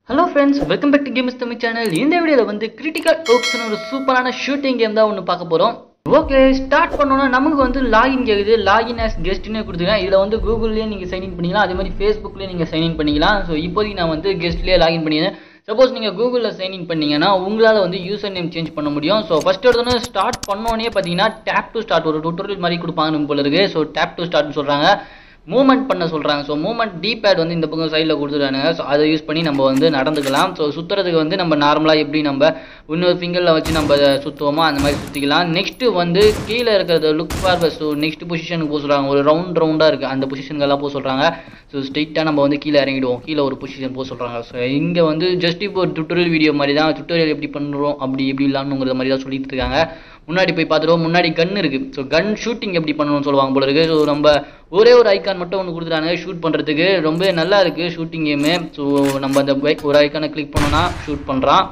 hello friends welcome back to games Tamil channel இந்த வீடியோவில் வந்து கிரிட்டிக்கல் ஓக்ஸ்னு ஒரு சூப்பரான ஷூட்டிங் கேம் தான் ஒன்று பார்க்க போகிறோம் ஓகே ஸ்டார்ட் பண்ணோன்னா நமக்கு வந்து லாகின் கேக்குது லாகின் ஆஸ் கெஸ்ட்னு கொடுத்துருக்கேன் இதில் வந்து கூகுள்லேயே நீங்கள் சைன்இன் பண்ணிக்கலாம் அதே மாதிரி ஃபேஸ்புக்லேயே நீங்கள் சைன்இன் பண்ணிக்கலாம் ஸோ இப்போதைக்கு நான் வந்து கெஸ்ட்லேயே லாகின் பண்ணியிருந்தேன் சப்போஸ் நீங்கள் கூகுளில் சைன்இன் பண்ணீங்கன்னா உங்களால் வந்து யூசர் நேம் சேஞ்ச் பண்ண முடியும் ஸோ ஃபஸ்ட் எடுத்தோன்னே ஸ்டார்ட் பண்ணோன்னே பார்த்தீங்கன்னா டேப் டு ஸ்டார்ட் ஒரு டுட்டோரியல் மாதிரி கொடுப்பாங்க போல இருக்கு ஸோ டேப் டு ஸ்டார்ட்னு சொல்கிறாங்க மூவ்மெண்ட் பண்ண சொல்கிறாங்க ஸோ மூவ்மெண்ட் டி பேட் வந்து இந்த பக்கம் சைடில் கொடுத்துட்டாங்க ஸோ அதை யூஸ் பண்ணி நம்ம வந்து நடந்துக்கலாம் ஸோ சுற்றுறதுக்கு வந்து நம்ம நார்மலாக எப்படி நம்ம இன்னொரு ஃபிங்கரில் வச்சு நம்ம சுற்றுவோமோ அந்த மாதிரி சுற்றிக்கலாம் நெக்ஸ்ட்டு வந்து கீழே இருக்கிறது லுக் ஃபார்வர்ட் ஸோ நெக்ஸ்ட் பொசிஷனுக்கு போக சொல்கிறாங்க ஒரு ரவுண்ட் ரவுண்டாக இருக்குது அந்த பொசிஷனுக்கெல்லாம் போக சொல்கிறாங்க ஸோ ஸ்ட்ரெயிட்டாக நம்ம வந்து கீழே இறங்கிடுவோம் கீழே ஒரு பொசிஷன் போக சொல்கிறாங்க ஸோ இங்கே வந்து ஜஸ்ட் இப்போ ஒரு டுட்டோரியல் வீடியோ மாதிரி தான் டுட்டோரியல் எப்படி பண்ணுறோம் அப்படி எப்படி இல்லாமங்கிற மாதிரி தான் சொல்லிட்டு இருக்காங்க முன்னாடி போய் பார்த்துருவோம் முன்னாடி கன் இருக்குது ஸோ கன் ஷூட்டிங் எப்படி பண்ணணும்னு சொல்லுவாங்க போல இருக்குது ஸோ நம்ம ஒரே ஒரு ஐக்கான் மட்டும் ஒன்று கொடுத்துட்டாங்க ஷூட் பண்ணுறதுக்கு ரொம்ப நல்லா இருக்குது ஷூட்டிங் கேமு ஸோ நம்ம அந்த பைக் ஒரு ஐக்கானை கிளிக் பண்ணோன்னா ஷூட் பண்ணுறான்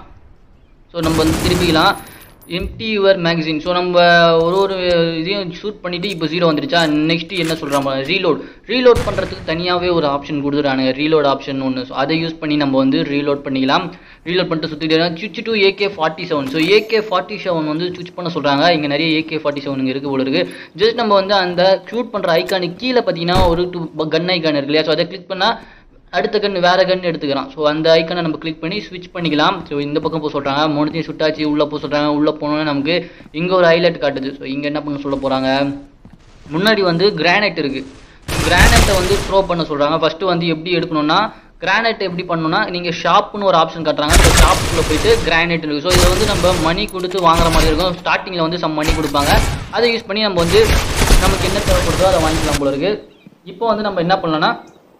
ஸோ நம்ம வந்து திரும்பிக்கலாம் எம்டி யுவர் மேகசின் ஸோ நம்ம ஒரு ஒரு இதையும் ஷூட் பண்ணிவிட்டு இப்போ ஜீரோ வந்துருச்சா நெக்ஸ்ட் என்ன சொல்கிறாங்க ரீலோட் ரீலோட் பண்ணுறதுக்கு தனியாகவே ஒரு ஆப்ஷன் கொடுத்துட்டானுங்க ரீலோட் ஆப்ஷன் ஒன்று ஸோ அதை யூஸ் பண்ணி நம்ம வந்து ரீலோட் பண்ணிக்கலாம் ரீலோட் பண்ணிட்டு சுற்றிட்டு switch to AK forty seven so AK forty seven வந்து சுவிச் பண்ண சொல்கிறாங்க இங்கே நிறைய ஏகே ஃபார்ட்டி செவன் இங்கே இருக்குது போல இருக்குது ஜஸ்ட் நம்ம வந்து அந்த ஷூட் பண்ணுற ஐக்கானுக்கு கீழே பார்த்தீங்கன்னா ஒரு டூ கன் ஐக்கான் இருக்கு இல்லையா ஸோ அதை கிளிக் பண்ணால் அடுத்த கன் வேறு கன் எடுத்துக்கிறான் ஸோ அந்த ஐக்கனை நம்ம கிளிக் பண்ணி ஸ்விட்ச் பண்ணிக்கலாம் ஸோ இந்த பக்கம் போக சொல்கிறாங்க மூணுத்தையும் சுட்டாச்சு உள்ளே போக சொல்கிறாங்க உள்ளே போனோன்னே நமக்கு இங்கே ஒரு ஹைலைட் காட்டுது ஸோ இங்கே என்ன பண்ண சொல்ல போகிறாங்க முன்னாடி வந்து கிரானைட் இருக்குது கிரானைட்டை வந்து த்ரோ பண்ண சொல்கிறாங்க ஃபஸ்ட்டு வந்து எப்படி எடுக்கணும்னா கிரானைட் எப்படி பண்ணணும்னா நீங்கள் ஷாப்னு ஒரு ஆப்ஷன் காட்டுறாங்க அந்த ஷாப்புக்குள்ளே போயிட்டு கிரானைட் இருக்குது ஸோ இதை வந்து நம்ம மணி கொடுத்து வாங்குற மாதிரி இருக்கும் ஸ்டார்டிங்கில் வந்து சம் மணி கொடுப்பாங்க அதை யூஸ் பண்ணி நம்ம வந்து நமக்கு என்ன தேவைப்படுதோ அதை வாங்கிக்கலாம் போல இருக்குது இப்போ வந்து நம்ம என்ன பண்ணலாம்னா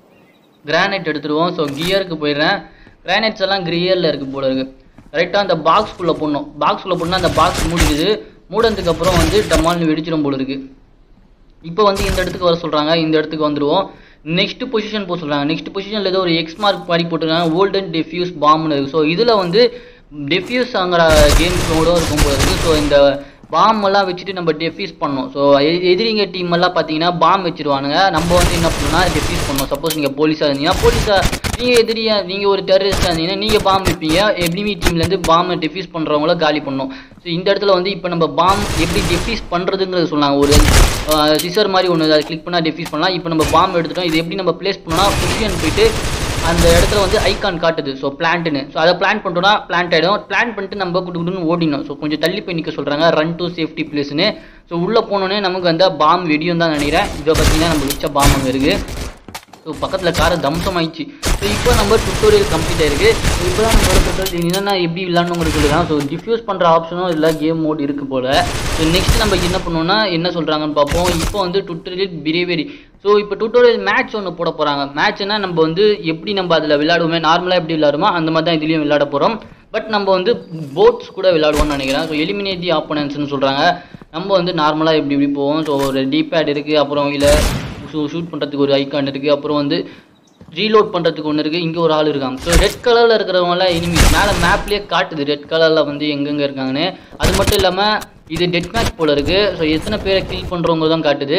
கிரானைட் எடுத்துருவோம் ஸோ கியருக்கு போயிடுறேன் கிரானைட்ஸ் எல்லாம் கிரியரில் இருக்குது போல இருக்குது கரெக்டாக அந்த பாக்ஸ்குள்ளே போடணும் பாக்ஸ்குள்ளே போடணும் அந்த பாக்ஸ் மூடிக்குது மூடனதுக்கு அப்புறம் வந்து டமால்னு வெடிச்சிடும் போல இருக்குது இப்போ வந்து இந்த இடத்துக்கு வர சொல்கிறாங்க இந்த இடத்துக்கு வந்துடுவோம் நெக்ஸ்ட் பொசிஷன் போக சொல்கிறாங்க நெக்ஸ்ட் பொசிஷனில் ஏதோ ஒரு எக்ஸ் மார்க் மாதிரி போட்டிருக்காங்க ஓல்டன் டெஃப்யூஸ் பாம்னு இருக்குது ஸோ இதில் வந்து டெஃப்யூஸ் ஆகிற கேம்ஸ் கூட இருக்கும் போல இருக்குது ஸோ இந்த பாம் எல்லாம் வச்சுட்டு நம்ம டெஃப்யூஸ் பண்ணோம் ஸோ எதிரிங்க டீம் எல்லாம் பார்த்தீங்கன்னா பாம் வச்சிருவானுங்க நம்ம வந்து என்ன பண்ணணும்னா டெஃப்யூஸ் பண்ணோம் சப்போஸ் நீங்கள் போலீஸாக இருந்தீங்கன்னா போலீஸாக நீங்கள் எதிரியா நீங்கள் ஒரு டெரரிஸ்டாக இருந்தீங்கன்னா நீங்கள் பாம் வைப்பீங்க எனிமி டீம்லேருந்து பாம்பை டெஃப்யூஸ் பண்ணுறவங்கள காலி பண்ணணும் ஸோ இந்த இடத்துல வந்து இப்போ நம்ம பாம் எப்படி டெஃப்யூஸ் பண்ணுறதுங்கிறது சொன்னாங்க ஒரு சிசர் மாதிரி ஒன்று அதை கிளிக் பண்ணால் டெஃப்யூஸ் பண்ணலாம் இப்போ நம்ம பாம் எடுத்துட்டோம் இது எப்படி நம்ம ப்ளேஸ் பண்ணோம்னா பொசிஷன் போயிட்டு அந்த இடத்துல வந்து ஐகான் காட்டுது ஸோ பிளான்ட்டுன்னு ஸோ அதை பிளான் பண்ணிட்டோம்னா பிளான்ட் ஆகிடும் பிளான் பண்ணிட்டு நம்ம குடு குடுன்னு ஓடினோம் ஸோ கொஞ்சம் தள்ளி போய் நிற்க சொல்கிறாங்க ரன் டு சேஃப்டி பிளேஸ்னு ஸோ உள்ளே போனோன்னே நமக்கு அந்த பாம் வெடியும் தான் நினைக்கிறேன் இதை பார்த்தீங்கன்னா நம்ம வச்ச பாம் அங்கே இருக்குது ஸோ பக்கத்தில் காரை தம்சம் ஆயிடுச்சு ஸோ இப்போ நம்ம டுட்டோரியல் கம்ப்ளீட் ஆயிருக்கு ஸோ இப்போ தான் நம்மளோட டுட்டோரியல் என்னென்ன எப்படி விளாடணுங்கிறது தான் ஸோ டிஃப்யூஸ் பண்ணுற ஆப்ஷனும் இல்லை கேம் மோட் இருக்குது போல் ஸோ நெக்ஸ்ட் நம்ம என்ன பண்ணோம்னா என்ன சொல்கிறாங்கன்னு பார்ப்போம் இப்போ வந்து டுட்டோரியல் பிஹேவியரி ஸோ இப்போ டுட்டோரியல் மேட்ச் ஒன்று போட போகிறாங்க மேட்ச்னா நம்ம வந்து எப்படி நம்ம அதில் விளையாடுவோமே நார்மலாக எப்படி விளையாடுமோ அந்த மாதிரி தான் இதுலேயும் விளையாட போகிறோம் பட் நம்ம வந்து போட்ஸ் கூட விளையாடுவோம்னு நினைக்கிறேன் ஸோ எலிமினேட் தி ஆப்போனன்ஸ்னு சொல்கிறாங்க நம்ம வந்து நார்மலாக எப்படி இப்படி போவோம் ஸோ ஒரு டிபேட் இருக்குது அப்புறம் இல்லை ஷூ ஷூட் பண்ணுறதுக்கு ஒரு ஐக்கான் இருக்குது அப்புறம் வந்து ரீலோட் பண்ணுறதுக்கு ஒன்று இருக்குது இங்கே ஒரு ஆள் இருக்காங்க ஸோ ரெட் கலரில் இருக்கிறவங்களாம் இனிமி மேலே மேப்லேயே காட்டுது ரெட் கலரில் வந்து எங்கெங்கே இருக்காங்கன்னு அது மட்டும் இல்லாமல் இது டெட் மேட்ச் போல் இருக்குது ஸோ எத்தனை பேரை கில் பண்ணுறவங்க தான் காட்டுது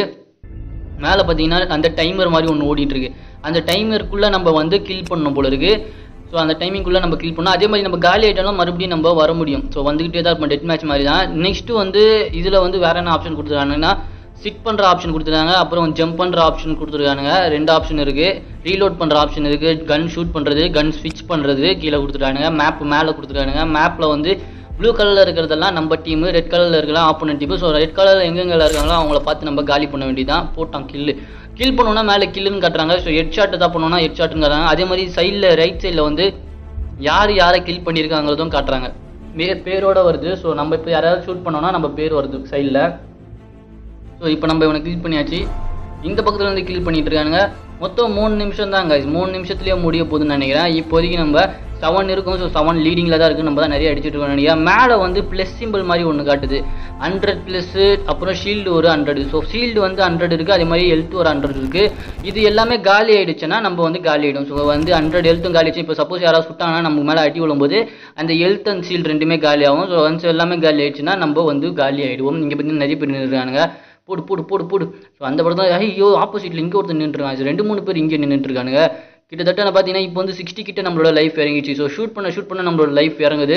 மேலே பார்த்தீங்கன்னா அந்த டைமர் மாதிரி ஒன்று ஓடிட்டுருக்கு அந்த டைமருக்குள்ளே நம்ம வந்து கில் பண்ணணும் போல இருக்குது ஸோ அந்த டைமிங்குள்ளே நம்ம கில் பண்ணோம் அதே மாதிரி நம்ம காலி ஆகிட்டாலும் மறுபடியும் நம்ம வர முடியும் ஸோ வந்துக்கிட்டே தான் இருப்போம் டெட் மேட்ச் மாதிரி தான் நெக்ஸ்ட்டு வந்து இதில் வந்து வேறு என்ன ஆப்ஷன் கொடுத்துருக்காங்கன்னா சிட் பண்ணுற ஆப்ஷன் கொடுத்துருக்காங்க அப்புறம் ஜம்ப் பண்ணுற ஆப்ஷன் கொடுத்துருக்கானுங்க ரெண்டு ஆப்ஷன் இருக்குது ரீலோட் பண்ணுற ஆப்ஷன் இருக்குது கன் ஷூட் பண்ணுறது கன் ஸ்விட்ச் பண்ணுறது கீழே கொடுத்துருக்கானுங்க மேப் மேலே கொடுத்துருக்கானுங்க மேப்பில் வந்து ப்ளூ கலரில் இருக்கிறதெல்லாம் நம்ம டீமு ரெட் கலரில் இருக்கலாம் ஆப்போனன்ட் டீமு ஸோ ரெட் கலரில் எங்கெங்கே இருக்காங்களோ அவங்கள பார்த்து நம்ம காலி பண்ண வேண்டியதான் போட்டான் கில்லு கில் பண்ணோன்னா மேலே கில்லுன்னு காட்டுறாங்க ஸோ ஹெட் ஷாட்டு தான் பண்ணோன்னா ஹெட் ஷாட்டுன்னு காட்டுறாங்க அதே மாதிரி சைடில் ரைட் சைடில் வந்து யார் யாரை கில் பண்ணியிருக்காங்கிறதும் காட்டுறாங்க மே பேரோட வருது ஸோ நம்ம இப்போ யாராவது ஷூட் பண்ணோன்னா நம்ம பேர் வருது சைடில் ஸோ இப்போ நம்ம இவனை கில் பண்ணியாச்சு இந்த பக்கத்தில் வந்து கில் பண்ணிட்டு இருக்கானுங்க மொத்தம் மூணு நிமிஷம் தான் guys மூணு நிமிஷத்துலேயே முடிய போகுதுன்னு நினைக்கிறேன் இப்போதைக்கு நம்ம செவன் இருக்கும் ஸோ செவன் லீடிங்கில் தான் இருக்குது நம்ம தான் நிறைய அடிச்சுட்டு இருக்கோம் நினைக்கிறேன் மேலே வந்து ப்ளஸ் சிம்பிள் மாதிரி ஒன்று காட்டுது ஹண்ட்ரட் ப்ளஸ்ஸு அப்புறம் ஷீல்டு ஒரு ஹண்ட்ரட் ஸோ ஷீல்டு வந்து ஹண்ட்ரட் இருக்குது அதே மாதிரி ஹெல்த் ஒரு ஹண்ட்ரட் இருக்குது இது எல்லாமே காலி ஆயிடுச்சுன்னா நம்ம வந்து காலி ஆகிடும் ஸோ வந்து ஹண்ட்ரட் ஹெல்த்தும் காலி ஆயிடுச்சு இப்போ சப்போஸ் யாராவது சுட்டாங்கன்னா நம்ம மேலே அடி விழும்போது அந்த ஹெல்த் அண்ட் ஷீல்டு ரெண்டுமே காலி ஆகும் ஸோ ஒன்ஸ் எல்லாமே காலி ஆயிடுச்சுன்னா நம்ம வந்து காலி ஆகிடுவோம் இங்கே பார்த்தீங்கன்னா நிறைய பேர் நின்றுருக்கானுங்க போடு போடு போடு போடு ஸோ அந்த படம் தான் ஐயோ ஆப்போசிட்டில் இங்கே ஒருத்தர் நின்றுருக்காங்க ரெண்டு மூணு பேர் இங்கே நின்றுட்டு இருக்கானுங்க கிட்டத்தட்ட நான் பார்த்தீங்கன்னா இப்போ வந்து சிக்ஸ்டி கிட்ட நம்மளோட லைஃப் இறங்கிச்சு ஸோ ஷூட் பண்ண ஷூட் பண்ண நம்மளோட லைஃப் இறங்குது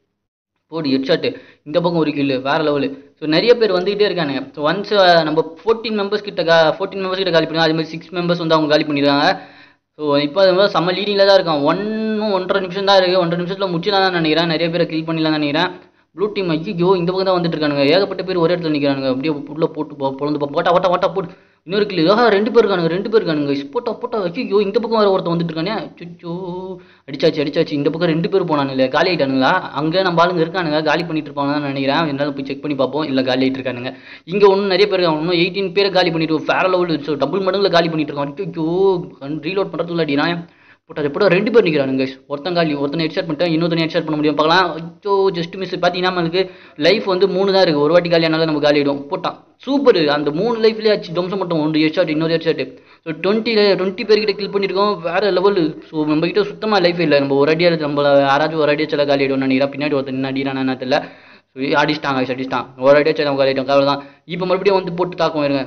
போடு ஹெட்ஷாட்டு இந்த பக்கம் ஒரு கில்லு வேறு லெவலு ஸோ நிறைய பேர் வந்துகிட்டே இருக்கானுங்க ஸோ ஒன்ஸ் நம்ம ஃபோர்டீன் மெம்பர்ஸ் கிட்ட கா ஃபோர்டீன் மெம்பர்ஸ் கிட்ட காலி பண்ணி அதே மாதிரி சிக்ஸ் மெம்பர்ஸ் வந்து அவங்க காலி பண்ணிடுறாங்க ஸோ இப்போ அது மாதிரி செம்ம லீடிங்கில் தான் இருக்கான் ஒன்றும் ஒன்றரை நிமிஷம் தான் இருக்குது ஒன்றரை நிமிஷத்தில் முடிச்சுலாம் தான் நினைக்கிறேன் நிறைய பேரை கில் பண்ணிடலாம் தான் நினைக்கிறேன் ப்ளூ டீம் ஐயோ இந்த பக்கம் தான் வந்துட்டு இருக்கானுங்க ஏகப்பட்ட பேர் ஒரே இடத்துல நிற்கிறானுங்க அப்படியே உள்ள போட்டு போ- பொழந்து போ- போட்டா போட்டா போட்டா போட்டு இன்னொரு கிளி ஆஹா ரெண்டு பேர் இருக்கானுங்க ரெண்டு பேர் இருக்கானுங்க போட்டா போட்டா ஐயோ இந்த பக்கம் வேறு ஒருத்தன் வந்துட்டு இருக்கானே சுச்சோ அடிச்சாச்சு அடிச்சாச்சு இந்த பக்கம் ரெண்டு பேர் போனானுங்களே காலி ஆயிட்டானுங்களா அங்கே நம்ம ஆளுங்க இருக்கானுங்க காலி பண்ணிட்டு இருப்பாங்கன்னு தான் நினைக்கிறேன் இருந்தாலும் போய் செக் பண்ணி பார்ப்போம் இல்லை காலி ஆயிட்டு இருக்கானுங்க இங்கே ஒன்றும் நிறைய பேர் இருக்காங்க இன்னும் எயிட்டீன் பேரை காலி பண்ணிட்டு ஃபேர லெவல் ஸோ டபுள் மடங்குல காலி பண்ணிட்டு இருக்கான் ஐயோ ரீலோட் பண்ணுறதுக்குள்ள அடினா போட்டார் எப்போ ரெண்டு பேர் நிற்கிறானுங்க ஒருத்தன் காலி ஒருத்தனை ஹெட்ஷாட் பண்ணிட்டேன் இன்னொருத்தனை ஹெட்ஷாட் பண்ண முடியும் பார்க்கலாம் ஐயோ ஜஸ்ட் மிஸ் பார்த்தீங்கன்னா நமக்கு லைஃப் வந்து மூணு தான் இருக்குது ஒரு வாட்டி காலி ஆனாலும் நம்ம காலி ஆகிடும் போட்டான் சூப்பர் அந்த மூணு லைஃப்லேயே ஆச்சு டொம்சம் மட்டும் ஒன்று ஹெட்ஷாட் இன்னொரு ஹெட்ஷாட் ஸோ டுவெண்ட்டியில் டுவெண்ட்டி பேர்கிட்ட கில் பண்ணியிருக்கோம் வேறு லெவல் ஸோ நம்ம கிட்ட சுத்தமாக லைஃப் இல்லை நம்ம ஒரு அடியாக நம்ம யாராச்சும் ஒரு அடியாக சில காலி ஆகிடும் நினைக்கிறேன் பின்னாடி ஒருத்தன் நின்று அடிக்கிறான் என்ன தெரியல ஸோ அடிச்சிட்டாங்க அடிச்சிட்டான் ஒரு அடியாக சில நம்ம காலி ஆகிட்டோம் கவலை தான் இப்போ மறுபடியும் வந்து போட்டு தாக்கம் இருங்க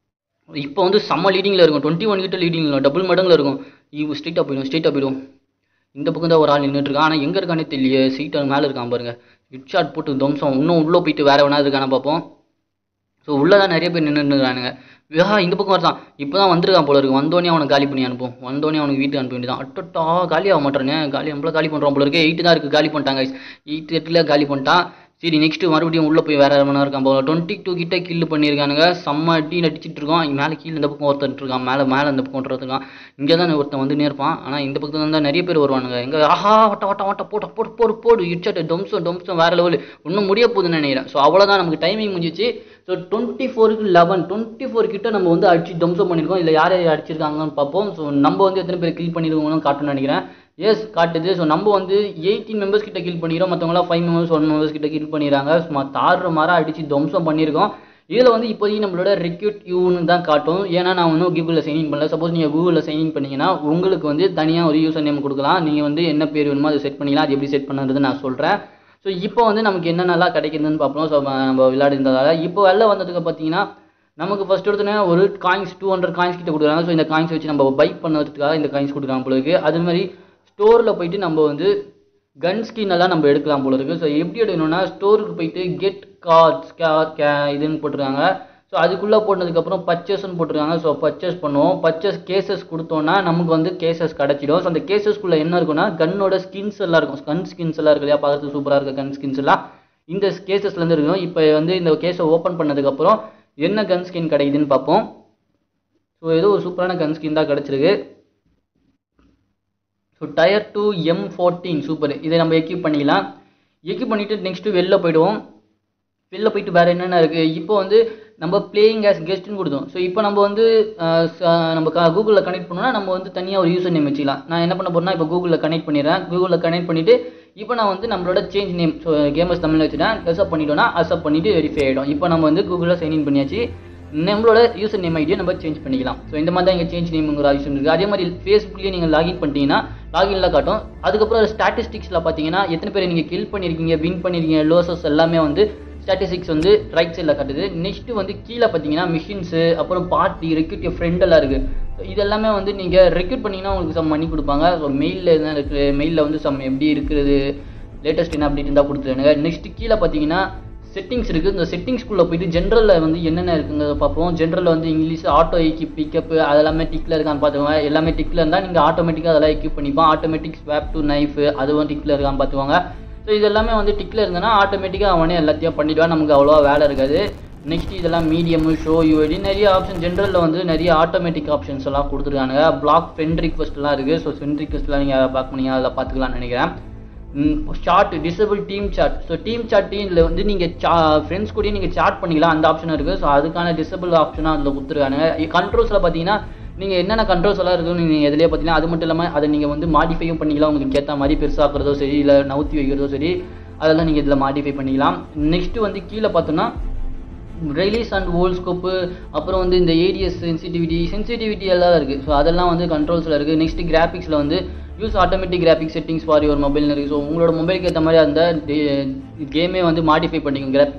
இப்போ வந்து செம்ம லீடிங்கில் இருக்கும் டுவெண்ட்டி ஒன் கிட்ட லீடிங்கில் டபுள் மடங்கில் இருக்கும் இவங்க ஸ்ட்ரெயிட்டாக போயிடும் ஸ்ட்ரெயிட்டாக போயிடும் இந்த பக்கம் தான் ஒரு ஆள் நின்றுட்டு இருக்கான் ஆனால் எங்கே இருக்கானே தெரியல சீட்டாக மேலே இருக்கான் பாருங்க ஹிட் ஷாட் போட்டு தம்சம் இன்னும் உள்ளே போயிட்டு வேற வேணா இருக்கானே பார்ப்போம் ஸோ உள்ளே தான் நிறைய பேர் நின்றுருக்கானுங்க விஹா இந்த பக்கம் வரதான் இப்போ தான் வந்திருக்கான் போல இருக்கு வந்தோடனே அவனை காலி பண்ணி அனுப்பும் வந்தோடனே அவனுக்கு வீட்டுக்கு அனுப்ப வேண்டியதான் அட்டட்டா காலி ஆக மாட்டானே காலி நம்மள காலி பண்ணுறான் போல இருக்கு எயிட்டு தான் இருக்குது காலி பண்ணிட்டாங்க எயிட் எட்டில் காலி பண்ணிட்டான் சரி நெக்ஸ்ட் மறுபடியும் உள்ளே போய் வேற மணி இருக்கான் போல டுவெண்ட்டி டூ கிட்ட கில்லு பண்ணியிருக்கானுங்க செம்ம அடி நடிச்சிட்டு இருக்கோம் மேலே கீழே இந்த பக்கம் ஒருத்தன் இருக்கான் மேலே மேலே இந்த பக்கம் ஒருத்தன் இருக்கான் இங்கே தான் ஒருத்தன் வந்து இருப்பான் ஆனால் இந்த பக்கத்துல தான் நிறைய பேர் வருவானுங்க எங்க ஆஹா வட்ட வட்ட வட்ட போட்ட போட்டு போடு போடு இட்சட்டு டொம்சம் டொம்சம் வேற லெவல் இன்னும் முடிய போகுதுன்னு நினைக்கிறேன் ஸோ அவ்வளோதான் நமக்கு டைமிங் முடிஞ்சிச்சு ஸோ டுவெண்ட்டி ஃபோருக்கு லெவன் டுவெண்ட்டி ஃபோர் கிட்ட நம்ம வந்து அடிச்சு டொம்சம் பண்ணியிருக்கோம் இல்லை யார் யார் அடிச்சிருக்காங்கன்னு பார்ப்போம் ஸோ நம்ம வந்து எத்தனை பேர் கில் பண்ணியிருக்கோம்னு காட்டணும்னு நினைக்கிறேன் எஸ் காட்டுது ஸோ நம்ம வந்து எயிட்டீன் மெம்பர்ஸ் கிட்ட கில் பண்ணிக்கிறோம் மற்றவங்களாம் ஃபைவ் மெம்பர்ஸ் ஒன் மெம்பர்ஸ் கிட்ட கில் பண்ணிடுறாங்க சும்மா தாடுற மாதிரி அடிச்சு துவம்சம் பண்ணியிருக்கோம் இதில் வந்து இப்போதைக்கு நம்மளோட ரெக்யூட் யூன்னு தான் காட்டும் ஏன்னா நான் இன்னும் கூகுளில் சைன்இன் பண்ணல சப்போஸ் நீங்கள் கூகுளில் சைன்இன் பண்ணீங்கன்னா உங்களுக்கு வந்து தனியாக ஒரு யூசர் நேம் கொடுக்கலாம் நீங்கள் வந்து என்ன பேர் வேணுமோ அதை செட் பண்ணிக்கலாம் அது எப்படி செட் பண்ணுறது நான் சொல்கிறேன் ஸோ இப்போ வந்து நமக்கு என்னென்னலாம் கிடைக்குதுன்னு பார்ப்போம் ஸோ நம்ம விளையாடுறதால இப்போ வெளில வந்ததுக்கு பார்த்தீங்கன்னா நமக்கு ஃபர்ஸ்ட் எடுத்தோன்னே ஒரு காயின்ஸ் டூ ஹண்ட்ரட் காயின்ஸ் கிட்ட கொடுக்குறாங்க ஸோ இந்த காயின்ஸ் வச்சு நம்ம பைக் பண்ணுறதுக்காக இந்த காயின்ஸ் கொடுக்குறாங்க போல இருக்கு அது மாதிரி ஸ்டோரில் போயிட்டு நம்ம வந்து கன் ஸ்கின் எல்லாம் நம்ம எடுக்கலாம் போல இருக்கு ஸோ எப்படி எடுக்கணும்னா ஸ்டோருக்கு போயிட்டு கெட் கார்ட்ஸ் கே இதுன்னு போட்டிருக்காங்க ஸோ அதுக்குள்ளே போட்டதுக்கப்புறம் பர்ச்சேஸ்னு போட்டிருக்காங்க ஸோ பர்ச்சேஸ் பண்ணுவோம் பர்ச்சேஸ் கேசஸ் கொடுத்தோன்னா நமக்கு வந்து கேசஸ் கிடச்சிடும் ஸோ அந்த கேசஸ்க்குள்ளே என்ன இருக்குன்னா கன்னோட ஸ்கின்ஸ் எல்லாம் இருக்கும் கன் ஸ்கின்ஸ் எல்லாம் இருக்கு இல்லையா பார்க்கறதுக்கு சூப்பராக இருக்க கன் ஸ்கின்ஸ் எல்லாம் இந்த கேசஸ்லேருந்து இருக்கும் இப்போ வந்து இந்த கேஸை ஓப்பன் பண்ணதுக்கப்புறம் என்ன கன் ஸ்கின் கிடைக்குதுன்னு பார்ப்போம் ஸோ ஏதோ ஒரு சூப்பரான கன் ஸ்கின் தான் கிடச்சிருக்கு so tier two M fourteen super இதை நம்ம எக்யூப் பண்ணிக்கலாம் எக்யூப் பண்ணிவிட்டு நெக்ஸ்ட்டு வெளில போயிடுவோம் வெளில போயிட்டு வேறு என்னென்ன இருக்குது இப்போ வந்து நம்ம பிளேயிங் ஆஸ் கெஸ்ட்னு கொடுத்தோம் ஸோ இப்போ நம்ம வந்து அஹ், ச- நம்ம கூகுளில் கனெக்ட் பண்ணோம்னா நம்ம வந்து தனியாக ஒரு யூசர் நேம் வச்சுக்கலாம் நான் என்ன பண்ண போறேன்னா இப்போ கூகுளில் கனெக்ட் பண்ணிடுறேன் கூகுளில் கனெக்ட் பண்ணிவிட்டு இப்போ நான் வந்து நம்மளோட change name so gamers Tamil வச்சுட்டேன் அக்செப்ட் பண்ணிட்டோம்னா அக்செப்ட் பண்ணிவிட்டு வெரிஃபை ஆகிடும் இப்போ நம்ம வந்து கூகுளில் சைன்இன் பண்ணியாச்சு நம்மளோட யூசர் நேம் ஐடியை நம்ம சேஞ்ச் பண்ணிக்கலாம் ஸோ இந்த மாதிரி தான் இங்கே சேஞ்ச் நேம்ங்கிற ஆப்ஷன் இருக்குது அதே மாதிரி ஃபேஸ்புக்லேயே நீங்கள் லாகின் பண்ணிட்டீங்கன்னா லாகின்ல காட்டும் அதுக்கப்புறம் ஸ்டாட்டிஸ்டிக்ஸில் பார்த்தீங்கன்னா எத்தனை பேர் நீங்கள் கில் பண்ணியிருக்கீங்க வின் பண்ணியிருக்கீங்க லோசஸ் எல்லாமே வந்து ஸ்டாட்டிஸ்டிக்ஸ் வந்து ரைட் சைடில் காட்டுது நெக்ஸ்ட் வந்து கீழே பார்த்தீங்கன்னா மிஷின்ஸு அப்புறம் பார்ட்டி ரெக்யூட் ஃப்ரெண்ட் எல்லாம் இருக்குது ஸோ இதெல்லாமே வந்து நீங்கள் ரெக்யூட் பண்ணீங்கன்னா உங்களுக்கு சம் மணி கொடுப்பாங்க ஸோ மெயிலில் என்ன இருக்குது மெயிலில் வந்து சம் எப்படி இருக்கிறது லேட்டஸ்ட் என்ன அப்டேட் இருந்தால் கொடுத்துருங்க நெக்ஸ்ட் கீழே பார்த்தீங்கன்னா செட்டிங்ஸ் இருக்குது இந்த செட்டிங்ஸ்குள்ளே போயிட்டு ஜென்ரலில் வந்து என்னென்ன இருக்குங்கிறத பார்ப்போம் ஜென்ரலில் வந்து இங்கிலீஷ் ஆட்டோ எக்யூப் பிக்கப் அதெல்லாமே டிக்கில் இருக்கான்னு பார்த்துக்கோங்க எல்லாமே டிக்கில் இருந்தால் நீங்கள் ஆட்டோமேட்டிக்காக அதெல்லாம் எக்யூப் பண்ணிப்போம் ஆட்டோமேட்டிக் ஸ்வாப் டு நைஃப் அதுவும் டிக்கில் இருக்கான்னு பார்த்துக்கோங்க ஸோ இது எல்லாமே வந்து டிக்கில் இருந்ததுன்னா ஆட்டோமேட்டிக்காக அவனே எல்லாத்தையும் பண்ணிடுவான் நமக்கு அவ்வளோவா வேலை இருக்காது நெக்ஸ்ட் இதெல்லாம் மீடியம் ஷோ யூஐடி நிறைய ஆப்ஷன் ஜென்ரலில் வந்து நிறைய ஆட்டோமேட்டிக் ஆப்ஷன்ஸ் எல்லாம் கொடுத்துருக்காங்க பிளாக் ஃப்ரெண்ட் ரிக்வஸ்ட்லாம் இருக்குது ஸோ ஃப்ரெண்ட் ரிக்வஸ்ட்லாம் நீங்கள் பார்க்க பண்ணீங்க அதில் பார்த்துக்கலாம்னு நினைக்கிறேன் short disable team chat so team சாட்டையும் இதில் வந்து நீங்கள் சா ஃப்ரெண்ட்ஸ் கூடயும் நீங்கள் சாட் பண்ணிக்கலாம் அந்த ஆப்ஷன் இருக்குது ஸோ அதுக்கான டிசபிள் ஆப்ஷனாக அதில் கொடுத்துருக்காங்க கண்ட்ரோல்ஸில் பார்த்தீங்கன்னா நீங்கள் என்னென்ன கண்ட்ரோல்ஸ் எல்லாம் இருக்குன்னு நீங்கள் எதுலேயே பார்த்தீங்கன்னா அது மட்டும் இல்லாமல் அதை நீங்கள் வந்து மாடிஃபையும் பண்ணிக்கலாம் உங்களுக்கு ஏற்ற மாதிரி பெருசாக்குறதோ சரி இல்லை நவுத்தி வைக்கிறதோ சரி அதெல்லாம் நீங்கள் இதில் மாடிஃபை பண்ணிக்கலாம் நெக்ஸ்ட்டு வந்து கீழே பார்த்தோன்னா ரிலீஸ் அண்ட் ஓல்ட் ஸ்கோப்பு அப்புறம் வந்து இந்த ஏடிஎஸ் சென்சிட்டிவிட்டி சென்சிட்டிவிட்டி எல்லாம் இருக்குது ஸோ அதெல்லாம் வந்து கண்ட்ரோல்ஸில் இருக்குது நெக்ஸ்ட் கிராஃபிக்ஸில் வந்து use automatic graphic settings for your mobile இருக்குது ஸோ உங்களோட மொபைலுக்கு ஏற்ற மாதிரி அந்த கேமே வந்து மாடிஃபை பண்ணிக்கும் கிராஃபிக்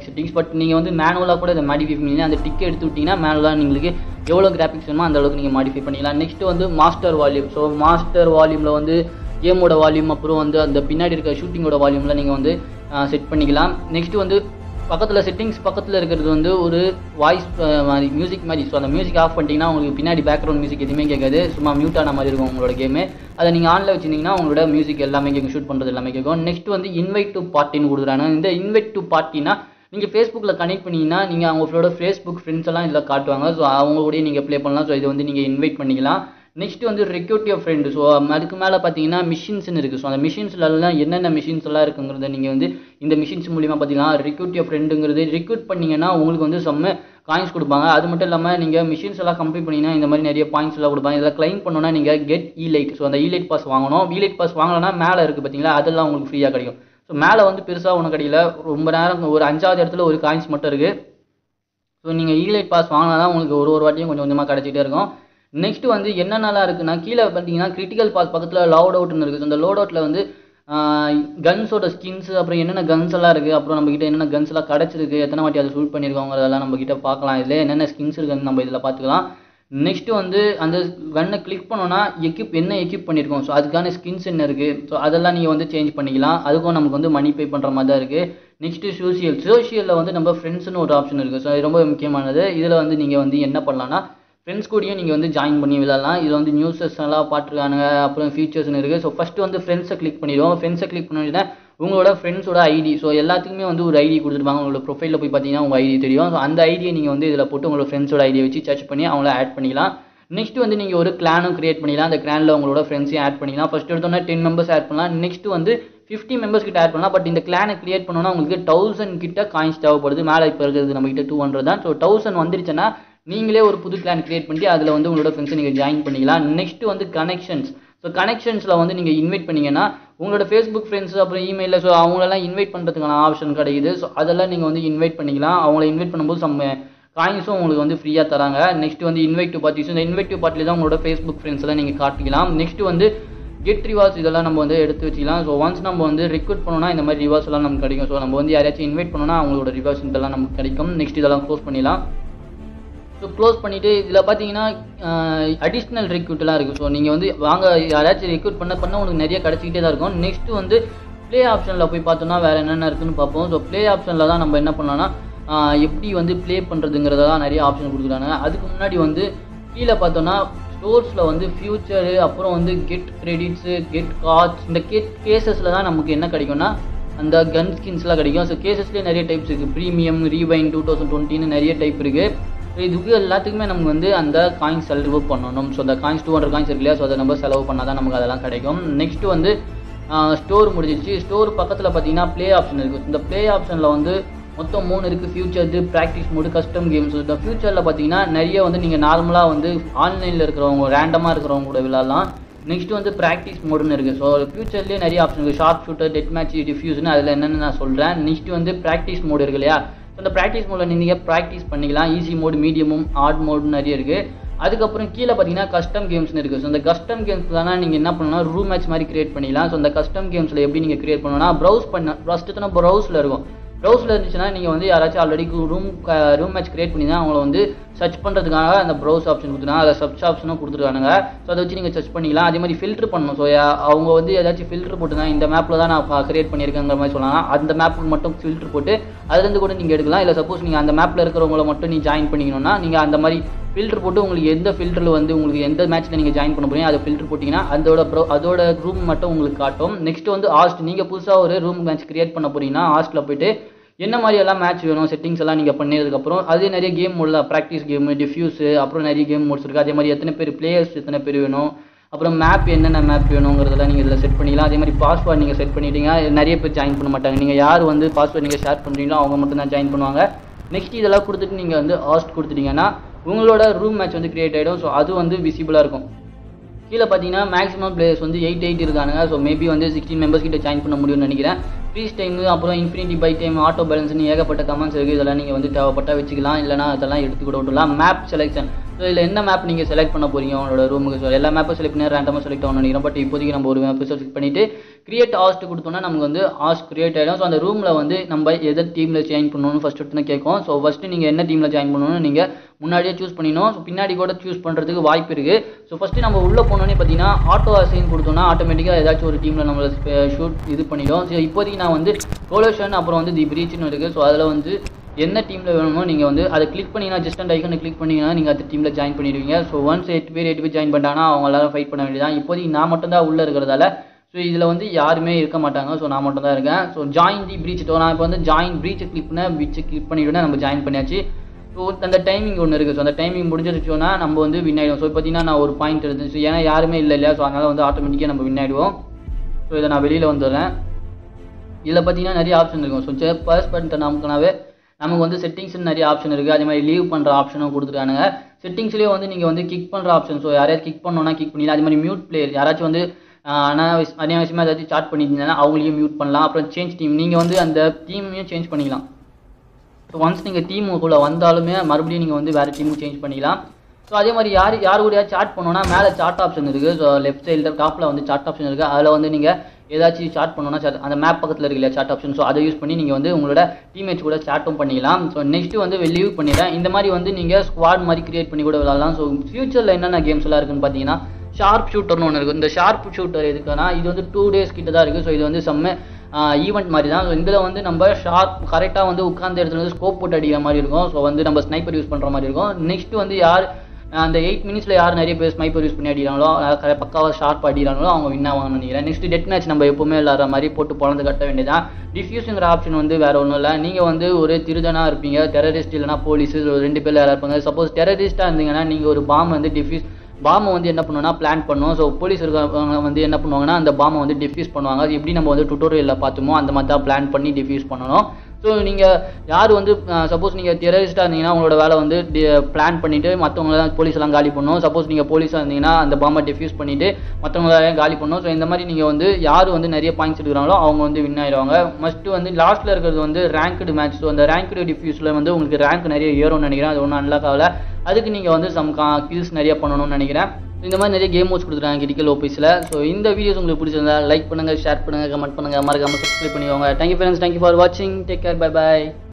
செட்டிங்ஸ் பட் நீங்கள் வந்து மேனுவலாக கூட இதை மாடிஃபை பண்ணி அந்த டிக் எடுத்து விட்டிங்கன்னா மேனுவலாக உங்களுக்கு எவ்வளோ கிராஃபிக்ஸ் வேணுமோ அந்த அளவுக்கு நீங்கள் மாடிஃபை பண்ணிக்கலாம் நெக்ஸ்ட் வந்து மாஸ்டர் வால்யூம் ஸோ மாஸ்டர் வால்யூமில் வந்து கேமோட வால்யூம் அப்புறம் வந்து அந்த பின்னாடி இருக்க ஷூட்டிங்கோட வால்யூமில் நீங்கள் வந்து செட் பண்ணிக்கலாம் நெக்ஸ்ட் வந்து பக்கத்தில் செட்டிங்ஸ் பக்கத்தில் இருக்கிறது வந்து ஒரு வாய்ஸ் மாதிரி மியூசிக் மாதிரி ஸோ அந்த மியூசிக் ஆஃப் பண்ணிட்டீங்கன்னா உங்களுக்கு பின்னாடி பேக்ரவுண்ட் மியூசிக் எதுவுமே கேட்காது சும்மா மியூட் ஆன மாதிரி இருக்கும் உங்களோட கேமு அதை நீங்கள் ஆனில் வச்சிருந்தீங்கன்னா உங்களோட மியூசிக் எல்லாமே கேட்கும் ஷூட் பண்ணுறது எல்லாமே கேட்கும் நெக்ஸ்ட் வந்து இன்வைட் டு பார்ட்டின்னு கொடுக்குறாங்க இந்த இன்வைட் டு பார்ட்டினா நீங்கள் ஃபேஸ்புக்கில் கனெக்ட் பண்ணீங்கன்னா நீங்கள் அவங்களோட ஃபேஸ்புக் ஃப்ரெண்ட்ஸ் எல்லாம் இதில் காட்டுவாங்க ஸோ அவங்க கூட நீங்கள் ப்ளே பண்ணலாம் ஸோ இதை வந்து நீங்கள் இன்வைட் பண்ணிக்கலாம் நெக்ஸ்ட் வந்து ரெக்யூட்டிவ் ஃப்ரெண்டு ஸோ அதுக்கு மேலே பார்த்தீங்கன்னா மிஷின்ஸ்னு இருக்குது ஸோ அந்த மிஷின்ஸ்லாம் என்னென்ன மிஷின்ஸ் எல்லாம் இருக்குங்கிறத நீங்கள் வந்து இந்த மிஷின்ஸ் மூலிமா பார்த்தீங்கன்னா ரெக்யூட்டிவ் ஃப்ரெண்டுங்கிறது ரெக்யூட் பண்ணீங்கன்னா உங்களுக்கு வந்து செம்ம காயின்ஸ் கொடுப்பாங்க அது மட்டும் இல்லாமல் நீங்கள் மிஷின்ஸ் எல்லாம் கம்ப்ளீட் பண்ணிங்கன்னா இந்த மாதிரி நிறைய பாயிண்ட்ஸ் எல்லாம் கொடுப்பாங்க இதில் கிளைம் பண்ணோன்னா நீங்கள் கெட் இலைட் ஸோ அந்த இலைட் பாஸ் வாங்கணும் இலைட் பாஸ் வாங்கலைன்னா மேலே இருக்குது பார்த்தீங்களா அதெல்லாம் உங்களுக்கு ஃப்ரீயாக கிடைக்கும் ஸோ மேலே வந்து பெருசாக ஒன்றும் கிடைக்கல ரொம்ப நேரம் ஒரு அஞ்சாவது இடத்துல ஒரு காயின்ஸ் மட்டும் இருக்குது ஸோ நீங்கள் இலைட் பாஸ் வாங்கினா தான் உங்களுக்கு ஒரு ஒரு வாட்டியும் கொஞ்சம் கொஞ்சமாக கிடச்சிட்டே இருக்கும் நெக்ஸ்ட் வந்து என்னென்னலாம் இருக்குன்னா கீழே பார்த்தீங்கன்னா கிரிட்டிக்கல் பாஸ் பக்கத்தில் லோட் அவுட்னு இருக்குது அந்த லோட் அவுட்டில் வந்து கன்ஸோட ஸ்கின்ஸ் அப்புறம் என்னென்ன கன்ஸ் எல்லாம் இருக்குது அப்புறம் நம்மக்கிட்ட என்னென்ன கன்ஸ் எல்லாம் கிடச்சிருக்கு எத்தனை வாட்டி அதை ஷூட் பண்ணியிருக்கோங்கிறதெல்லாம் நம்மக்கிட்ட பார்க்கலாம் இதில் என்னென்ன ஸ்கின்ஸ் இருக்குன்னு நம்ம இதில் பார்த்துக்கலாம் நெக்ஸ்ட் வந்து அந்த கன்னை கிளிக் பண்ணோன்னா எக்யூப் என்ன எக்யூப் பண்ணியிருக்கோம் ஸோ அதுக்கான ஸ்கின்ஸ் என்ன இருக்குது ஸோ அதெல்லாம் நீங்கள் வந்து சேஞ்ச் பண்ணிக்கலாம் அதுக்கும் நமக்கு வந்து மணி பே பண்ணுற மாதிரி தான் இருக்குது நெக்ஸ்ட்டு சோஷியல் சோஷியலில் வந்து நம்ம ஃப்ரெண்ட்ஸ்னு ஒரு ஆப்ஷன் இருக்குது ஸோ இது ரொம்ப முக்கியமானது இதில் வந்து நீங்கள் வந்து என்ன பண்ணலாம்னா ஃப்ரெண்ட்ஸ் கூடயும் நீங்கள் வந்து ஜாயின் பண்ணி விளாட்லாம் இது வந்து நியூஸஸ் எல்லாம் பாட்டுருக்கானுங்க அப்புறம் ஃபீச்சர்ஸ்னு இருக்குது ஸோ ஃபஸ்ட்டு வந்து ஃப்ரெண்ட்ஸை கிளிக் பண்ணிடுவோம் ஃப்ரெண்ட்ஸை கிளிக் பண்ணிவிட்டா உங்களோட ஃப்ரெண்ட்ஸோட ஐடி ஸோ எல்லாத்துக்குமே வந்து ஒரு ஐடி கொடுத்துருப்பாங்க உங்களோட ப்ரொஃபைலில் போய் பார்த்தீங்கன்னா உங்கள் ஐடி தெரியும் ஸோ அந்த ஐடியை நீங்கள் வந்து இதில் போட்டு உங்களோட ஃப்ரெண்ட்ஸோட ஐடியை வச்சு சர்ச் பண்ணி அவங்கள ஆட் பண்ணிக்கலாம் நெக்ஸ்ட் வந்து நீங்கள் ஒரு கிளானும் கிரியேட் பண்ணிக்கலாம் அந்த கிளானில் உங்களோட ஃப்ரெண்ட்ஸையும் ஆட் பண்ணிக்கலாம் ஃபஸ்ட் எடுத்தோன்னா டென் மெம்பர்ஸ் ஆட் பண்ணலாம் நெக்ஸ்ட் வந்து ஃபிஃப்டி மெம்பர்ஸ் கிட்ட ஆட் பண்ணலாம் பட் இந்த கிளானை கிரியேட் பண்ணோன்னா உங்களுக்கு தௌசண்ட் கிட்ட காயின்ஸ் தேவைப்படுது மேலே இப்போ இருக்கிறது நம்ம கிட்ட டூ ஹண்ட்ரட் தான் ஸோ தௌசண்ட் வந்துருச்சுன்னா நீங்களே ஒரு புது கிளான் கிரியேட் பண்ணி அதில் வந்து உங்களோட ஃப்ரெண்ட்ஸை நீங்கள் ஜாயின் பண்ணிக்கலாம் நெக்ஸ்ட் வந்து கனெக்ஷன்ஸ் ஸோ கனெக்ஷன்ஸில் வந்து நீங்கள் இன்வைட் பண்ணீங்கன்னா உங்களோட ஃபேஸ்புக் ஃப்ரெண்ட்ஸ் அப்புறம் இமெயிலில் ஸோ அவங்களெல்லாம் இன்வைட் பண்ணுறதுக்கான ஆப்ஷன் கிடைக்குது ஸோ அதெல்லாம் நீங்கள் வந்து இன்வைட் பண்ணிக்கலாம் அவங்கள இன்வைட் பண்ணும்போது சம்ம காயின்ஸும் உங்களுக்கு வந்து ஃப்ரீயாக தராங்க நெக்ஸ்ட் வந்து இன்வைட் டு பார்ட்டிஸ் இந்த இன்வைட் டு பார்ட்டியில் தான் உங்களோட ஃபேஸ்புக் ஃப்ரெண்ட்ஸ் எல்லாம் நீங்கள் காட்டிக்கலாம் நெக்ஸ்ட் வந்து கெட் ரிவார்ஸ் இதெல்லாம் நம்ம வந்து எடுத்து வச்சுக்கலாம் ஸோ ஒன்ஸ் நம்ம வந்து ரெக்ரூட் பண்ணோம்னா இந்த மாதிரி ரிவார்ஸ் எல்லாம் நமக்கு கிடைக்கும் ஸோ நம்ம வந்து யாரையாச்சும் இன்வைட் பண்ணோம்னா அவங்களோட ரிவார்ஸ் இதெல்லாம் நமக்கு கிடைக்கும் நெக்ஸ்ட் இதெல்லாம் க்ளோஸ் பண்ணிடலாம் ஸோ க்ளோஸ் பண்ணிவிட்டு இதில் பார்த்தீங்கன்னா அடிஷ்னல் ரெக்ரூட்லாம் இருக்குது ஸோ நீங்கள் வந்து வாங்க யாராச்சும் ரெக்ரூட் பண்ண பண்ண உங்களுக்கு நிறைய கிடச்சிக்கிட்டே தான் இருக்கும் நெக்ஸ்ட் வந்து ப்ளே ஆப்ஷனில் போய் பார்த்தோம்னா வேறு என்னென்ன இருக்குன்னு பார்ப்போம் ஸோ ப்ளே ஆப்ஷனில் தான் நம்ம என்ன பண்ணலாம்னா எப்படி வந்து ப்ளே பண்ணுறதுங்கிறதெல்லாம் நிறைய ஆப்ஷன் கொடுக்குறாங்க அதுக்கு முன்னாடி வந்து கீழே பார்த்தோன்னா ஸ்டோர்ஸில் வந்து ஃபியூச்சரு அப்புறம் வந்து கெட் கிரெடிட்ஸு கெட் கார்ட்ஸ் இந்த கெட் கேசஸில் தான் நமக்கு என்ன கிடைக்கும்னா அந்த கன் ஸ்கின்ஸ்லாம் கிடைக்கும் ஸோ கேசஸ்லேயே நிறைய டைப்ஸ் இருக்குது ப்ரீமியம் ரீவைன் டூ தௌசண்ட் டுவெண்ட்டின்னு நிறைய டைப் இருக்குது ஸோ இதுக்கு எல்லாத்துக்குமே நமக்கு வந்து அந்த காயின்ஸ் செலவு பண்ணணும் ஸோ அந்த காயின்ஸ் டூ ஹண்ட்ரட் காயின்ஸ் இருக்கு இல்லையா ஸோ அதை நம்ம செலவு பண்ணால் தான் நமக்கு அதெல்லாம் கிடைக்கும் நெக்ஸ்ட் வந்து ஸ்டோர் முடிஞ்சிச்சு ஸ்டோர் பக்கத்தில் பார்த்தீங்கன்னா ப்ளே ஆப்ஷன் இருக்குது இந்த ப்ளே ஆப்ஷனில் வந்து மொத்தம் மூணு இருக்குது feature practice mode custom games இந்த ஃபியூச்சரில் பார்த்தீங்கன்னா நிறைய வந்து நீங்கள் நார்மலாக வந்து ஆன்லைனில் இருக்கிறவங்க ரேண்டமாக இருக்கிறவங்க கூட விளாட்லாம் நெக்ஸ்ட் வந்து ப்ராக்டிஸ் மோடுன்னு இருக்குது ஸோ ஃபியூச்சர்லேயே நிறைய ஆப்ஷன் இருக்குது ஷார்ப் ஷூட்டர் டெட் மேட்ச் டிஃப்யூஸ்னு அதில் என்னென்னு நான் சொல்கிறேன் நெக்ஸ்ட் வந்து ப்ராக்டிஸ் மோடு இருக்கு இல்லையா ஸோ அந்த ப்ராக்டிஸ் மோடில் நீங்கள் ப்ராக்டிஸ் பண்ணிக்கலாம் ஈஸி மோடு மீடியமும் ஹார்ட் மோடு நிறைய இருக்குது அதுக்கப்புறம் கீழே பார்த்தீங்கன்னா கஸ்டம் கேம்ஸ்னு இருக்குது ஸோ அந்த கஸ்டம் கேம்ஸ் தானே நீங்கள் என்ன பண்ணலாம் ரூம் மேட்ச் மாதிரி கிரியேட் பண்ணிக்கலாம் ஸோ அந்த கஸ்டம் கேம்ஸில் எப்படி நீங்கள் கிரியேட் பண்ணணும்னா ப்ரௌஸ் பண்ண ஃபஸ்ட்டு தான் ப்ரௌஸில் இருக்கும் ப்ரௌஸில் இருந்துச்சுன்னா நீங்கள் வந்து யாராச்சும் already room room match create பண்ணி தான் அவங்கள வந்து சர்ச் பண்ணுறதுக்காக அந்த ப்ரௌஸ் ஆப்ஷன் கொடுத்துருக்காங்க அதில் சர்ச் ஆப்ஷனும் கொடுத்துருக்கானுங்க ஸோ அதை வச்சு நீங்கள் சர்ச் பண்ணிக்கலாம் அதே மாதிரி ஃபில்டர் பண்ணணும் ஸோ அவங்க வந்து ஏதாச்சும் ஃபில்டர் போட்டுங்க இந்த மேப்பில் தான் நான் கிரியேட் பண்ணியிருக்கேங்கிற மாதிரி சொல்லலாம் அந்த மேப்புக்கு மட்டும் ஃபில்டர் போட்டு அதுலேருந்து கூட நீங்கள் எடுக்கலாம் இல்லை சப்போஸ் நீங்கள் அந்த மேப்பில் இருக்கிறவங்கள மட்டும் நீ ஜாயின் பண்ணிக்கணும்னா நீங்கள் அந்த மாதிரி ஃபில்டர் போட்டு உங்களுக்கு எந்த ஃபில்டரில் வந்து உங்களுக்கு எந்த மேட்ச்சில் நீங்கள் ஜாயின் பண்ண போறீங்க அதை ஃபில்டர் போட்டிங்கன்னா அதோட ப்ரோ அதோட ரூம் மட்டும் உங்களுக்கு காட்டும் நெக்ஸ்ட் வந்து ஹாஸ்ட் நீங்கள் புதுசாக ஒரு ரூம் மேட்ச் கிரியேட் பண்ண போறீங்கன்னா ஹாஸ்ட்டில் போயிட்டு என்ன மாதிரி எல்லாம் மேட்ச் வேணும் செட்டிங்ஸ் எல்லாம் நீங்கள் பண்ணதுக்கப்புறம் அதே நிறைய கேம் மோடில் ப்ராக்டிஸ் கேமு டிஃப்யூஸு அப்புறம் நிறைய கேம் மோட்ஸ் இருக்குது அதே மாதிரி எத்தனை பேர் பிளேயர்ஸ் எத்தனை பேர் வேணும் அப்புறம் மேப் என்னென்ன மேப் வேணுங்கிறதெல்லாம் நீங்கள் இதில் செட் பண்ணிக்கலாம் அதே மாதிரி பாஸ்வேர்ட் நீங்கள் செட் பண்ணிட்டீங்க நிறைய பேர் ஜாயின் பண்ண மாட்டாங்க நீங்கள் யார் வந்து பாஸ்வேர்ட் நீங்கள் ஷேர் பண்ணுறீங்களோ அவங்க மட்டும் தான் ஜாயின் பண்ணுவாங்க நெக்ஸ்ட் இதெல்லாம் கொடுத்துட்டு நீங்கள் வந்து ஹாஸ்ட் கொடுத்துட்டீங்கன்னா உங்களோட ரூம் மேட்ச் வந்து கிரியேட் ஆகிடும் ஸோ அது வந்து விசிபிளாக இருக்கும் கீழே பார்த்தீங்கன்னா மேக்ஸிமம் பிளேயர்ஸ் வந்து எயிட் எயிட் இருக்கானுங்க ஸோ மேபி வந்து சிக்ஸ்டீன் மெம்பர்ஸ் கிட்ட ஜாயின் பண்ண முடியும்னு நினைக்கிறேன் ஃப்ரீஸ் டைம் அப்புறம் இன்ஃபினிட்டி பை டைம் ஆட்டோ பேலன்ஸ்னு ஏகப்பட்ட கமெண்ட்ஸ் இருக்குது இதெல்லாம் நீங்கள் வந்து தேவைப்பட்டா வச்சுக்கலாம் இல்லைனா அதெல்லாம் எடுத்து கூட விட்டுலாம் மேப் செலெக்ஷன் ஸோ இதில் என்ன மேப் நீங்கள் செலக்ட் பண்ண போறீங்க உங்களோட ரூமுக்கு ஸோ எல்லா மேப்பும் செலக்ட் பண்ணி ரேண்டமாக செலக்ட் ஆகணும் நினைக்கிறேன் பட் இப்போதைக்கு நம்ம ஒரு மேப் செலக்ட் பண்ணிவிட்டு கிரியேட் ஆஸ்ட் கொடுத்தோம்னா நமக்கு வந்து ஆஸ்ட் கிரியேட் ஆகிடும் ஸோ அந்த ரூமில் வந்து நம்ம எதை டீமில் ஜாயின் பண்ணணும்னு ஃபஸ்ட் எடுத்துன்னு கேட்கும் ஸோ ஃபஸ்ட்டு நீங்கள் என்ன டீமில் ஜாயின் பண்ணணும்னு நீங்கள் முன்னாடியே சூஸ் பண்ணிடணும் ஸோ பின்னாடி கூட சூஸ் பண்ணுறதுக்கு வாய்ப்பு இருக்குது ஸோ ஃபஸ்ட்டு நம்ம உள்ளே போனோன்னே பார்த்தீங்கன்னா ஆட்டோ அசைன் கொடுத்தோம்னா ஆட்டோமேட்டிக்காக ஏதாச்சும் ஒரு டீமில் நம்மளை ஷூட் இது பண்ணிடும் ஸோ இப்போதைக்கு நான் வந்து கோலோஷன் அப்புறம் வந்து தி பிரீச்னு இருக்குது ஸோ அதில் வந்து என்ன டீமில் வேணுமோ நீங்கள் வந்து அதை கிளிக் பண்ணிங்கன்னா ஜஸ்ட் அந்த ஐக்கனை கிளிக் பண்ணிங்கன்னா நீங்கள் அந்த டீமில் ஜாயின் பண்ணிடுவீங்க ஸோ ஒன்ஸ் எட்டு பேர் எட்டு பேர் ஜாயின் பண்ணிட்டாங்கன்னா அவங்க எல்லாரும் ஃபைட் பண்ண வேண்டியதான் இப்போதைக்கு நான் மட்டும் தான் உள்ளே இருக்கிறதால ஸோ இதில் வந்து யாருமே இருக்க மாட்டாங்க ஸோ நான் மட்டும் தான் இருக்கேன் ஸோ ஜாயின் தி பிரீச் நான் இப்போ வந்து ஜாயின் பிரீச்சை கிளிக் பண்ண பிரீச்சை கிளிக் பண்ணிவிட்டு நம்ம ஜாயின் பண்ணியாச்சு ஸோ அந்த டைமிங் ஒன்று இருக்குது ஸோ அந்த டைமிங் முடிஞ்சிருச்சோன்னா நம்ம வந்து வின் ஆகிடும் ஸோ பார்த்தீங்கன்னா நான் ஒரு பாயிண்ட் இருந்துச்சு ஏன்னா யாருமே இல்லை இல்லையா ஸோ அதனால் வந்து ஆட்டோமேட்டிக்காக நம்ம வின் ஆகிடுவோம் ஸோ இதை நான் வெளியில் வந்துடுறேன் இதில் பார்த்தீங்கன்னா நிறைய ஆப்ஷன் இருக்கும் ஸோ பர்ஸ் பண்ணிட்டு நமக்குனாவே நமக்கு வந்து செட்டிங்ஸ்னு நிறைய ஆப்ஷன் இருக்குது அதே மாதிரி லீவ் பண்ணுற ஆப்ஷனும் கொடுத்துருக்கானுங்க செட்டிங்ஸ்லேயே வந்து நீங்கள் வந்து கிக் பண்ணுற ஆப்ஷன் ஸோ யாரையாவது கிக் பண்ணோன்னா கிக் பண்ணிடலாம் அதே மாதிரி மியூட் பிளேயர் யாராச்சும் வந்து அனாவசிய அனாவசியமாக ஏதாச்சும் சாட் பண்ணியிருந்தீங்கன்னா அவங்களையும் மியூட் பண்ணலாம் அப்புறம் சேஞ்ச் டீம் நீங்கள் வந்து அந்த டீமையும் சேஞ்ச் பண்ணிக்கலாம் ஸோ ஒன்ஸ் நீங்கள் டீமுக்குள்ளே வந்தாலுமே மறுபடியும் நீங்கள் வந்து வேறு டீமுக்கு சேஞ்ச் பண்ணிக்கலாம் ஸோ அதே மாதிரி யார் யார் கூடயா சாட் பண்ணோன்னா மேலே சாட் ஆப்ஷன் இருக்குது ஸோ லெஃப்ட் சைடில் டாப்பில் வந்து சாட் ஆப்ஷன் இருக்குது அதில் வந்து நீங்கள் ஏதாச்சும் சாட் பண்ணோன்னா chat- அந்த மேப் பக்கத்தில் இருக்கு இல்லையா சாட் ஆப்ஷன் ஸோ அதை யூஸ் பண்ணி நீங்கள் வந்து உங்களோட டீம்மேட்ஸ் கூட சாட்டும் பண்ணிக்கலாம் ஸோ நெக்ஸ்ட்டு வந்து லீவ் பண்ணிடுறேன் இந்த மாதிரி வந்து நீங்கள் ஸ்குவாட் மாதிரி கிரியேட் பண்ணி கூட விளாடலாம் ஸோ ஃபியூச்சரில் என்னென்ன கேம்ஸ் எல்லாம் இருக்குன்னு பார்த்தீங்கன்னா ஷார்ப் ஷூட்டர்னு ஒன்று இருக்குது இந்த ஷார்ப் ஷூட்டர் எதுக்குன்னா இது வந்து டூ டேஸ் கிட்ட தான் இருக்குது ஸோ இது வந்து செம்ம ஈவெண்ட் மாதிரி தான் ஸோ இதில் வந்து நம்ம ஷார்ப் கரெக்டாக வந்து உட்கார்ந்த இடத்துல வந்து ஸ்கோப் போட்டு அடிக்கிற மாதிரி இருக்கும் ஸோ வந்து நம்ம ஸ்னைப்பர் யூஸ் பண்ணுற மாதிரி இருக்கும் நெக்ஸ்ட் வந்து யார் அந்த எயிட் மினிட்ஸில் யார் நிறைய பேர் ஸ்னைப்பர் யூஸ் பண்ணி அடிக்கிறாங்களோ அதாவது பக்காவாக ஷார்ப் அடிக்கிறாங்களோ அவங்க வின் ஆவாங்கன்னு நினைக்கிறேன் நெக்ஸ்ட் டெட் மேட்ச் நம்ம எப்பவுமே விளாட்ற மாதிரி போட்டு பொழந்து கட்ட வேண்டியதான் டிஃப்யூஸுங்கிற ஆப்ஷன் வந்து வேற ஒன்றும் இல்லை நீங்கள் வந்து ஒரு திருடனாக இருப்பீங்க டெரரிஸ்ட் இல்லைனா போலீஸ் ரெண்டு பேர் யாராக இருப்பாங்க சப்போஸ் டெரரிஸ்ட்டாக இருந்தீங்கன்னா நீங்கள் ஒரு பாம் வந்து டிஃப்யூஸ் பாம்பை வந்து என்ன பண்ணுவோம்னா பிளான் பண்ணுவோம் ஸோ போலீஸ் இருக்கவங்க வந்து என்ன பண்ணுவாங்கன்னா அந்த பாம்பை வந்து டிஃப்யூஸ் பண்ணுவாங்க அது எப்படி நம்ம வந்து டுட்டோரியலில் பார்த்துமோ அந்த மாதிரி தான் பிளான் பண்ணி டிஃப்யூஸ் பண்ணணும் ஸோ நீங்கள் யார் வந்து சப்போஸ் நீங்கள் டெரரிஸ்ட்டாக இருந்தீங்கன்னா உங்களோட வேலை வந்து பிளான் பண்ணிவிட்டு மற்றவங்க தான் போலீஸ் எல்லாம் காலி பண்ணணும் சப்போஸ் நீங்கள் போலீஸாக இருந்தீங்கன்னா அந்த பாம்பை டிஃப்யூஸ் பண்ணிவிட்டு மற்றவங்களையும் காலி பண்ணணும் ஸோ இந்த மாதிரி நீங்கள் வந்து யார் வந்து நிறைய பாயிண்ட்ஸ் எடுக்கிறாங்களோ அவங்க வந்து வின் ஆயிடுவாங்க மஸ்ட்டு வந்து லாஸ்ட்டில் இருக்கிறது வந்து ரேங்க்டு மேட்ச் ஸோ அந்த ரேங்க்டு டிஃப்யூஸில் வந்து உங்களுக்கு ரேங்க் நிறைய ஏறும்னு நினைக்கிறேன் அது ஒன்றும் நல்லா ஆகல அதுக்கு நீங்கள் வந்து சம் கில்ஸ் நிறைய பண்ணணும்னு நினைக்கிறேன் இந்த மாதிரி நிறைய கேம் மோட்ஸ் கொடுத்துருக்காங்க கிரிக்கல் ஓபிஸில் ஸோ இந்த வீடியோஸ் உங்களுக்கு பிடிச்சிருந்தா லைக் பண்ணுங்கள் ஷேர் பண்ணுங்கள் கமெண்ட் பண்ணுங்கள் மறக்காமல் சப்ஸ்கிரைப் பண்ணிக்கோங்க தேங்க்யூ ஃப்ரெண்ட்ஸ் தேங்க்யூ ஃபார் வாட்சிங் டேக் கேர் பை பை